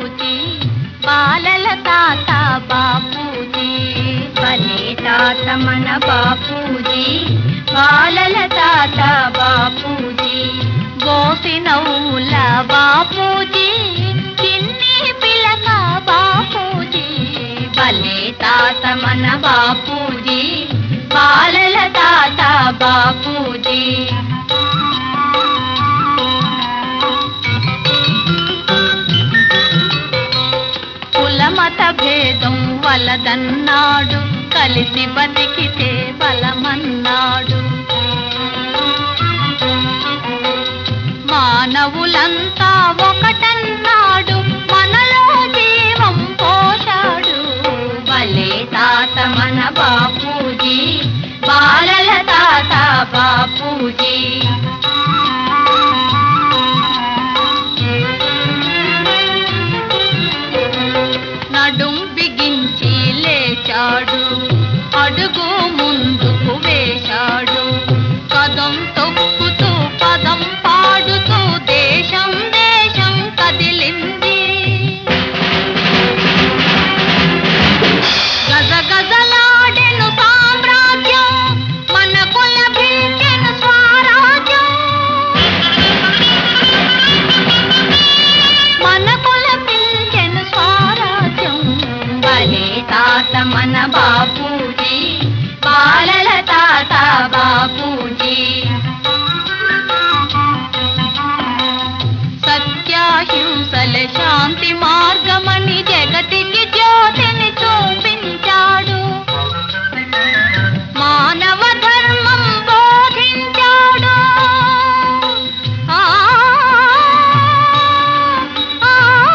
బాపూజీ బాలల తాత బాపూజీ భలే తాత మన బాపూజీ బాలల తాత బాపూజీ గోసి నవ్వుల బాపూజీ చిన్ని పిలక బాపూజీ భలే తాత మన బాపూజీ బాలల తాత బాపూజీ కులమత భేదం వలదన్నాడు కలిసి బతికితే బలమన్నాడు మానవులంతా ఒకటన్నాడు మనలో జీవం పోశాడు భలే తాత మన బాపూజీ బాలల తాత బాపూజీ నడుం బిగించి లేచాడు అడుగు ముందుకు వేశాడు కదం తొక్కుతూ పదం పాడుతూ దేశం దేశం కదిలింది గజగజలాడెను సామ్రాజ్యం మనకు లభించెను స్వరాజ్యం మనకు లభించెను స్వరాజ్యం భలే తాత మన బాపూజీ బాలల తాత బాపూజీ సత్యాహింసల శాంతి మార్గమని జగతికి జ్యోతిని చూపించాడు మానవ ధర్మం బోధించాడు ఆ ఆ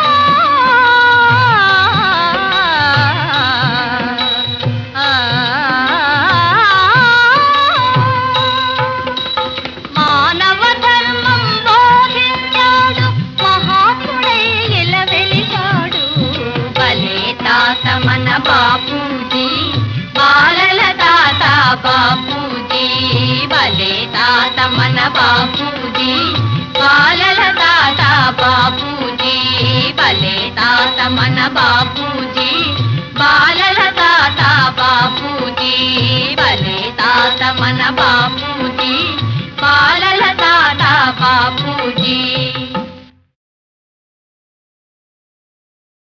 మానవ ధర్మం బోధించాడు మహాత్ముడై ఇలా వెలిశాడు భలే తాత మన బాపూజీ బాలల తాత బాపూజీ భలే తాత మన బాపూజీ బాలల తాత బాపూజీ భలే తాత మన బాపూజీ బాలల తాత బాపూజీ భలే తాత మన బాపూజీ బాలల తాత బాపూజీ